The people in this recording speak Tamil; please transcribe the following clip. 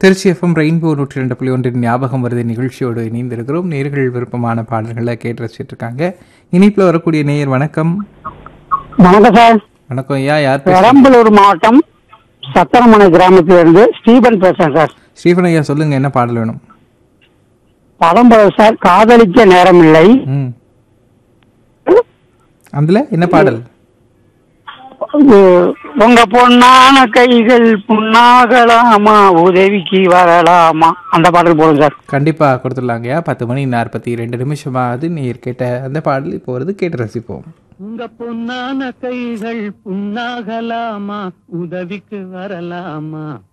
திருச்சி எஃப்எம் ரெயின்போ நூற்றி ரெண்டு புள்ளி ஒன்றின் ஞாபகம் வருது நிகழ்ச்சியோடு இணைந்திருக்கிறோம் நேர்கள் விருப்பமான பாடல்களை கேட்டு ரசிச்சிட்டு இருக்காங்க இனிப்புல வரக்கூடிய நேயர் வணக்கம் வணக்கம் சார் வணக்கம் ஐயா யார் பேசுறீங்க? பெரம்பலூர் மாவட்டம் சத்தரமனை கிராமத்திலிருந்து ஸ்டீபன் பேசுறேன் சார் ஸ்ரீபன் ஐயா சொல்லுங்க என்ன பாடல் வேணும் பழம்பழம் சார் காதலிக்க நேரமில்லை ம் அதுல என்ன பாடல் இது, உங்க பொண்ணான கைகள் புண்ணாகலாமா உதவிக்கு வரலாமா அந்த பாடல் போடுங்க சார் கண்டிப்பா கொடுத்துடலாங்கய்யா பத்து மணி நாற்பத்தி ரெண்டு நிமிஷமாவது நேர் கேட்ட அந்த பாடல் இப்போ வருது கேட்டு ரசிப்போம் உங்க பொன்னான கைகள் புண்ணாகலாமா உதவிக்கு வரலாமா